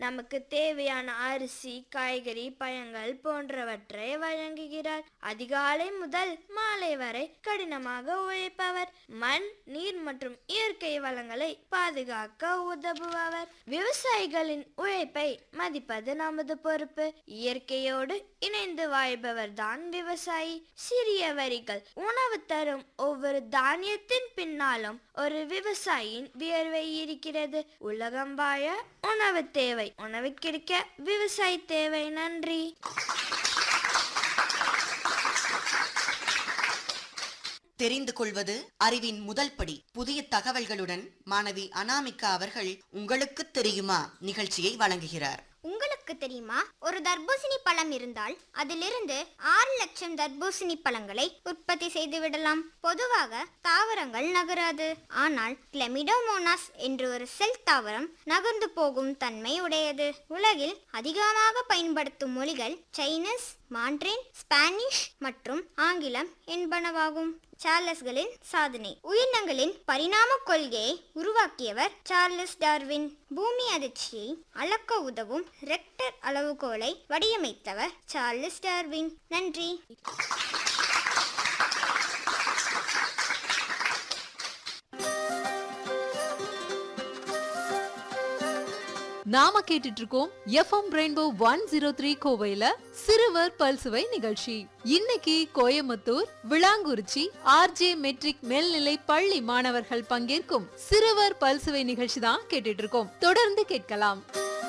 நமக்கு தேவையான அரிசி காய்கறி பழங்கள் போன்றவற்றை வழங்குகிறார் அதிகாலை முதல் மாலை வரை கடினமாக உழைப்பவர் மண் நீர் மற்றும் இயற்கை வளங்களை பாதுகாக்க உதவுபவர் விவசாயிகளின் உழைப்பை மதிப்பது நமது பொறுப்பு இயற்கையோடு இணைந்து வாழ்பவர் தான் விவசாயி சிறிய வரிகள் உணவு தரும் ஒவ்வொரு தானியத்தின் பின்னாலும் ஒரு விவசாயியின் வியர்வை இருக்கிறது உலகம் வாழ உணவு தேவை உணவு கிடைக்க விவசாயி தேவை நன்றி தெரிந்து கொள்வது அறிவின் முதல் படி புதிய தகவல்களுடன் மாணவி அனாமிகா அவர்கள் உங்களுக்கு தெரியுமா நிகழ்ச்சியை வழங்குகிறார் உங்களுக்கு தெரியுமா ஒரு தர்பூசணி பழம் இருந்தால் அதிலிருந்து ஆறு லட்சம் தர்பூசணி பழங்களை உற்பத்தி செய்து விடலாம் பொதுவாக தாவரங்கள் நகராது ஆனால் கிளமிடோமோனாஸ் என்று ஒரு செல் தாவரம் நகர்ந்து போகும் தன்மை உடையது உலகில் அதிகமாக பயன்படுத்தும் மொழிகள் சைனீஸ் மாண்ட்ரின் ஸ்பானிஷ் மற்றும் ஆங்கிலம் என்பனவாகும் சார்லஸ்களின் சாதனை உயிரினங்களின் பரிணாம கொள்கையை உருவாக்கியவர் சார்லஸ் டார்வின் பூமி அதிர்ச்சியை அளக்க உதவும் ரெக்டர் அளவுகோலை வடிவமைத்தவர் சார்லஸ் டார்வின் நன்றி நாம கேட்டுட்டு இருக்கோம் FM rainbow one zero three கோவையில சிறுவர் பல்சுவை நிகழ்ச்சி இன்னைக்கு கோயம்புத்தூர் விளாங்குறிச்சி ஆர்ஜே மெட்ரிக் மேல்நிலை பள்ளி மாணவர்கள் பங்கேற்கும் சிறுவர் பல்சுவை நிகழ்ச்சி தான் கேட்டுட்டு இருக்கோம் தொடர்ந்து கேட்கலாம்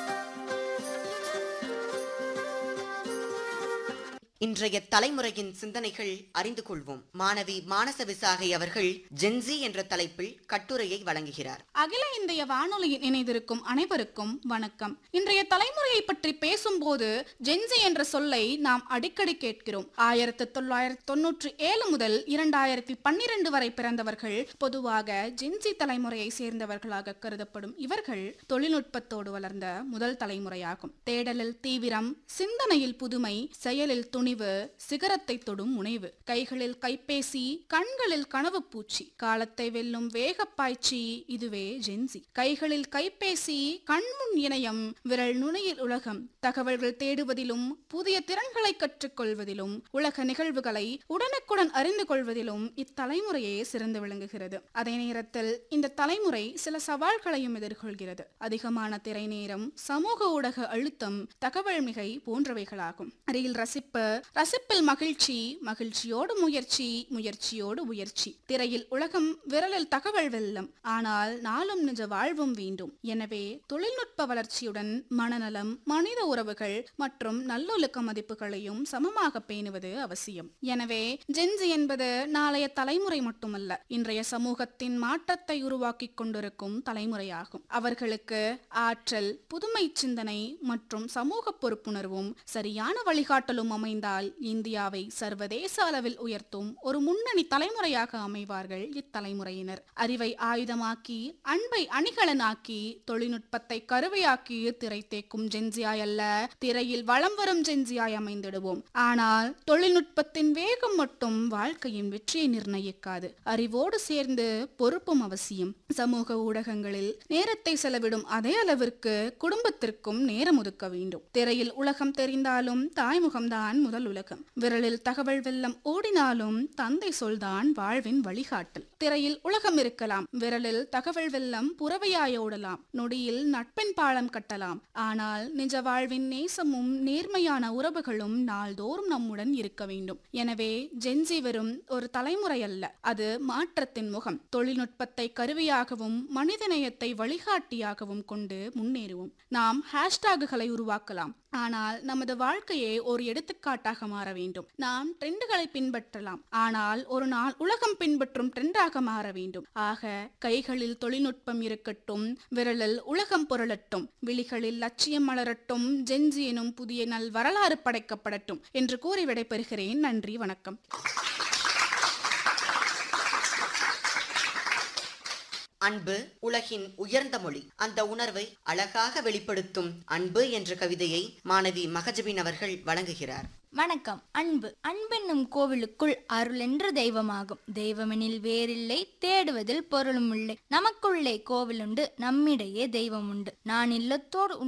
இன்றைய தலைமுறையின் சிந்தனைகள் அறிந்து கொள்வோம் மாணவி மானச விசாகை அவர்கள் ஜென்சி என்ற தலைப்பில் கட்டுரையை வழங்குகிறார் அகில இந்திய வானொலியில் இணைந்திருக்கும் அனைவருக்கும் வணக்கம் இன்றைய தலைமுறையை பற்றி பேசும்போது ஜென்சி என்ற சொல்லை நாம் அடிக்கடி கேட்கிறோம் ஆயிரத்தி தொள்ளாயிரத்தி தொன்னூற்றி ஏழு முதல் இரண்டாயிரத்தி பன்னிரண்டு வரை பிறந்தவர்கள் பொதுவாக ஜென்சி தலைமுறையை சேர்ந்தவர்களாக கருதப்படும் இவர்கள் தொழில்நுட்பத்தோடு வளர்ந்த முதல் தலைமுறையாகும் தேடலில் தீவிரம் சிந்தனையில் புதுமை செயலில் துணிவு சிகரத்தை தொடும் முனைவு கைகளில் கைபேசி கண்களில் கனவு பூச்சி காலத்தை வெல்லும் வேகப்பாய்ச்சி இதுவே ஜென்சி கைகளில் கைபேசி கண்முன் இணையம் விரல் நுனியில் உலகம் தகவல்கள் தேடுவதிலும் புதிய திறன்களை கற்றுக்கொள்வதிலும் உலக நிகழ்வுகளை உடனுக்குடன் அறிந்து கொள்வதிலும் இத்தலைமுறையே சிறந்து விளங்குகிறது அதே நேரத்தில் இந்த தலைமுறை சில சவால்களையும் எதிர்கொள்கிறது அதிகமான திரை நேரம் சமூக ஊடக அழுத்தம் தகவல் மிகை போன்றவைகளாகும் ரீல் ரசிப்பு ரசிப்பில் மகிழ்ச்சி மகிழ்ச்சியோடு முயற்சி முயற்சியோடு உயர்ச்சி திரையில் உலகம் விரலில் தகவல் வெல்லம் ஆனால் நாளும் நிஜ வாழ்வும் வேண்டும் எனவே தொழில்நுட்ப வளர்ச்சியுடன் மனநலம் மனித உறவுகள் மற்றும் நல்லொழுக்க மதிப்புகளையும் சமமாக பேணுவது அவசியம் எனவே ஜென்சி என்பது நாளைய தலைமுறை மட்டுமல்ல இன்றைய சமூகத்தின் மாற்றத்தை உருவாக்கி கொண்டிருக்கும் தலைமுறையாகும் அவர்களுக்கு ஆற்றல் புதுமை சிந்தனை மற்றும் சமூக பொறுப்புணர்வும் சரியான வழிகாட்டலும் அமைந்தால் இந்தியாவை சர்வதேச அளவில் உயர்த்தும் ஒரு முன்னணி தலைமுறையாக அமைவார்கள் இத்தலைமுறையினர் அறிவை ஆயுதமாக்கி அன்பை அணிகலனாக்கி தொழில்நுட்பத்தை கருவையாக்கி திரை தேக்கும் ஜென்சியாய் அல்ல திரையில் வளம் வரும் ஜென்சியாய் அமைந்திடுவோம் ஆனால் தொழில்நுட்பத்தின் வேகம் மட்டும் வாழ்க்கையின் வெற்றியை நிர்ணயிக்காது அறிவோடு சேர்ந்து பொறுப்பும் அவசியம் சமூக ஊடகங்களில் நேரத்தை செலவிடும் அதே அளவிற்கு குடும்பத்திற்கும் நேரம் ஒதுக்க வேண்டும் திரையில் உலகம் தெரிந்தாலும் தாய்முகம்தான் முதல் உலகம் விரலில் தகவல் வெள்ளம் ஓடினாலும் தந்தை சொல்தான் வாழ்வின் வழிகாட்டல் திரையில் உலகம் இருக்கலாம் விரலில் தகவல் வெள்ளம் புறவையாய் ஓடலாம் நொடியில் நட்பின் பாலம் கட்டலாம் ஆனால் நிஜ வாழ்வின் நேசமும் நேர்மையான உறவுகளும் நாள்தோறும் நம்முடன் இருக்க வேண்டும் எனவே ஜென்சி வெறும் ஒரு தலைமுறை அல்ல அது மாற்றத்தின் முகம் தொழில்நுட்பத்தை கருவியாகவும் மனிதநேயத்தை வழிகாட்டியாகவும் கொண்டு முன்னேறுவோம் நாம் ஹேஷ்டாகுகளை உருவாக்கலாம் ஆனால் நமது வாழ்க்கையே ஒரு எடுத்துக்காட்டாக மாற வேண்டும் நாம் ட்ரெண்டுகளை பின்பற்றலாம் ஆனால் ஒரு நாள் உலகம் பின்பற்றும் ட்ரெண்டாக மாற வேண்டும் ஆக கைகளில் தொழில்நுட்பம் இருக்கட்டும் விரலில் உலகம் புரளட்டும் விழிகளில் லட்சியம் மலரட்டும் ஜென்ஜி எனும் புதிய நல் வரலாறு படைக்கப்படட்டும் என்று கூறி விடைபெறுகிறேன் நன்றி வணக்கம் அன்பு உலகின் உயர்ந்த மொழி அந்த உணர்வை அழகாக வெளிப்படுத்தும் அன்பு என்ற கவிதையை மாணவி மகஜபின் அவர்கள் வழங்குகிறார் வணக்கம் அன்பு அன்பென்னும் கோவிலுக்குள் அருளென்று தெய்வமாகும் தெய்வமெனில் வேறில்லை தேடுவதில் பொருளும் இல்லை நமக்குள்ளே கோவிலுண்டு நம்மிடையே தெய்வம் உண்டு நான் இல்லத்தோடு